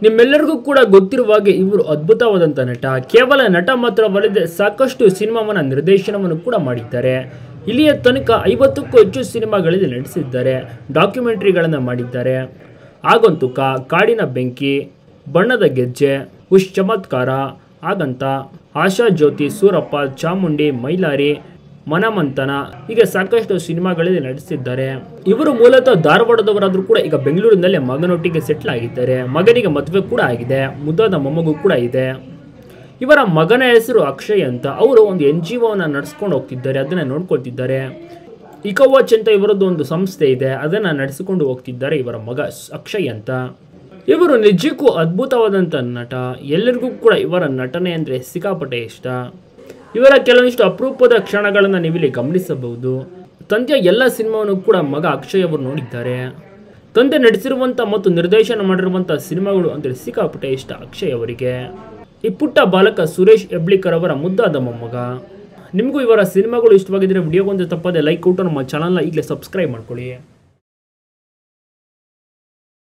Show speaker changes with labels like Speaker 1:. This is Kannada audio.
Speaker 1: ನಿಮ್ಮೆಲ್ಲರಿಗೂ ಕೂಡ ಗೊತ್ತಿರುವ ಹಾಗೆ ಇವರು ಅದ್ಭುತವಾದಂಥ ನಟ ಕೇವಲ ನಟ ಮಾತ್ರವಲ್ಲದೆ ಸಾಕಷ್ಟು ಸಿನಿಮಾವನ್ನ ನಿರ್ದೇಶನವನ್ನು ಕೂಡ ಮಾಡಿದ್ದಾರೆ ಇಲ್ಲಿಯ ತನಕ ಐವತ್ತಕ್ಕೂ ಹೆಚ್ಚು ಸಿನಿಮಾಗಳಲ್ಲಿ ನಟಿಸಿದ್ದಾರೆ ಡಾಕ್ಯುಮೆಂಟ್ರಿಗಳನ್ನು ಮಾಡಿದ್ದಾರೆ ಆಗಂತುಕ ಕಾಡಿನ ಬೆಂಕಿ ಬಣ್ಣದ ಗೆಜ್ಜೆ ಉಷ್ ಚಮತ್ಕಾರ ಆಗಂತ ಆಶಾ ಜ್ಯೋತಿ ಸೂರಪ್ಪ ಚಾಮುಂಡಿ ಮೈಲಾರಿ ಮನಮಂಥನ ಹೀಗೆ ಸಾಕಷ್ಟು ಸಿನಿಮಾಗಳಲ್ಲಿ ನಟಿಸಿದ್ದಾರೆ ಇವರು ಮೂಲತಃ ಧಾರವಾಡದವರಾದರೂ ಕೂಡ ಈಗ ಬೆಂಗಳೂರಿನಲ್ಲೇ ಮಗನೊಟ್ಟಿಗೆ ಸೆಟ್ಲ್ ಆಗಿದ್ದಾರೆ ಮಗನಿಗೆ ಮದುವೆ ಕೂಡ ಆಗಿದೆ ಮುದ್ದಾದ ಮೊಮ್ಮಗು ಕೂಡ ಇದೆ ಇವರ ಮಗನ ಹೆಸರು ಅಕ್ಷಯ್ ಅಂತ ಅವರು ಒಂದು ಎನ್ ಜಿ ಒನ ನಡೆಸ್ಕೊಂಡು ಹೋಗ್ತಿದ್ದಾರೆ ಅದನ್ನು ನೋಡ್ಕೊಳ್ತಿದ್ದಾರೆ ಇಕೋವಾಚ್ ಅಂತ ಇವರದ್ದು ಒಂದು ಸಂಸ್ಥೆ ಇದೆ ಅದನ್ನು ನಡೆಸಿಕೊಂಡು ಹೋಗ್ತಿದ್ದಾರೆ ಇವರ ಮಗ ಸ್- ಅಕ್ಷಯ್ ಅಂತ ಇವರು ನಿಜಕ್ಕೂ ಅದ್ಭುತವಾದಂಥ ನಟ ಎಲ್ಲರಿಗೂ ಕೂಡ ಇವರ ನಟನೆ ಅಂದರೆ ಸಿಕ್ಕಾಪಟ್ಟೆ ಇಷ್ಟ ಇವರ ಕೆಲವೊಂದಿಷ್ಟು ಅಪರೂಪದ ಕ್ಷಣಗಳನ್ನು ನೀವಿಲ್ಲಿ ಗಮನಿಸಬಹುದು ತಂದೆಯ ಎಲ್ಲ ಸಿನಿಮಾವನ್ನು ಕೂಡ ಮಗ ಅಕ್ಷಯ್ ಅವರು ನೋಡಿದ್ದಾರೆ ತಂದೆ ನಡೆಸಿರುವಂಥ ಮತ್ತು ನಿರ್ದೇಶನ ಮಾಡಿರುವಂಥ ಸಿನಿಮಾಗಳು ಅಂದರೆ ಸಿಕ್ಕಾಪಟ್ಟೆ ಇಷ್ಟ ಅಕ್ಷಯ್ ಅವರಿಗೆ ಈ ಪುಟ್ಟ ಬಾಲಕ ಸುರೇಶ್ ಹೆಬ್ಳಿಕರ್ ಅವರ ಮುದ್ದಾದ ಮೊಮ್ಮಗ ನಿಮಗೂ ಇವರ ಸಿನಿಮಾಗಳು ಇಷ್ಟವಾಗಿದ್ದರೆ ವಿಡಿಯೋಗೊಂದು ತಪ್ಪದೆ ಲೈಕ್ ಕೊಟ್ಟು ನಮ್ಮ ಚಾನಲ್ನ ಈಗಲೇ ಸಬ್ಸ್ಕ್ರೈಬ್ ಮಾಡ್ಕೊಳ್ಳಿ